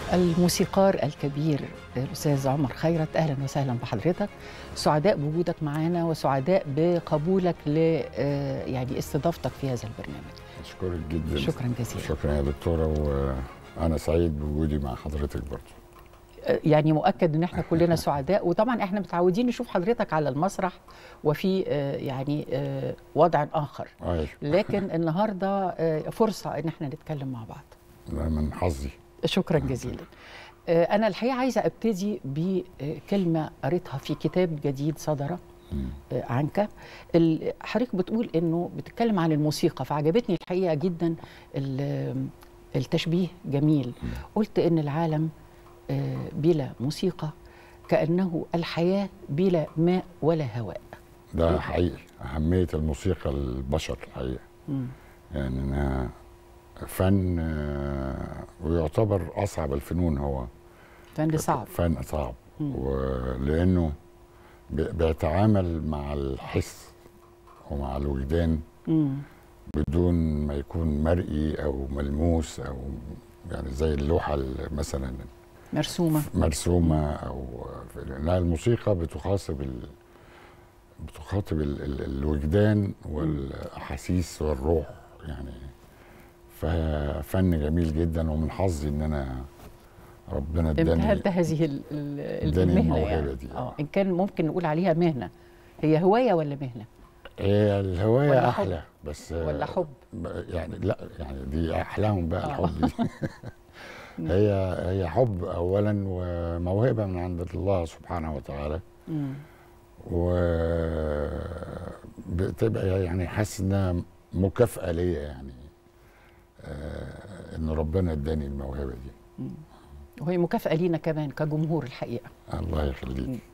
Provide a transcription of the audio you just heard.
الموسيقار الكبير الاستاذ عمر خيرت اهلا وسهلا بحضرتك سعداء بوجودك معانا وسعداء بقبولك ل آه، يعني استضافتك في هذا البرنامج اشكرك جدا شكرا جزيلا شكرا يا دكتوره وانا سعيد بوجودي مع حضرتك برضه آه، يعني مؤكد ان احنا كلنا سعداء وطبعا احنا متعودين نشوف حضرتك على المسرح وفي آه، يعني آه، وضع اخر ايوه لكن النهارده آه، فرصه ان احنا نتكلم مع بعض ده من حظي شكرا جزيلا آه، أنا الحقيقة عايزة أبتدي بكلمة قريتها في كتاب جديد صدر مم. آه، عنك ال- حضرتك بتقول إنه بتتكلم عن الموسيقى فعجبتني الحقيقة جدا ال- التشبيه جميل قلت إن العالم آه، بلا موسيقى كأنه الحياة بلا ماء ولا هواء ده حقيقي اهميه الموسيقى للبشر الحقيقه مم. يعني انها فن آه، ويعتبر اصعب الفنون هو فن صعب فن صعب مم. ولانه بي- بيتعامل مع الحس ومع الوجدان مم. بدون بدون ما يكون مرئي او ملموس او يعني زي اللوحه مثلا مرسومة مرسومه او لا الموسيقى بتخاطب ال... بتخاطب ال... ال... الوجدان والاحاسيس والروح يعني ففن جميل جدا ومن حظي ان انا ربنا اداني امتهنت هذه ال- ال- اداني المهنة الموهبة يعني دي. اه إن كان ممكن نقول عليها مهنة هي هواية ولا مهنة هي الهوايه ولا حب؟ احلى بس ولا حب يعني لا يعني دي احلاهم بقى آه. الحب دي هي هي حب اولا وموهبه من عند الله سبحانه وتعالى مم. وبتبقى يعني حاسس انها مكافاه ليا يعني آه ان ربنا اداني الموهبه دي وهي مكافأة لينا كمان كجمهور الحقيقة الله يخليك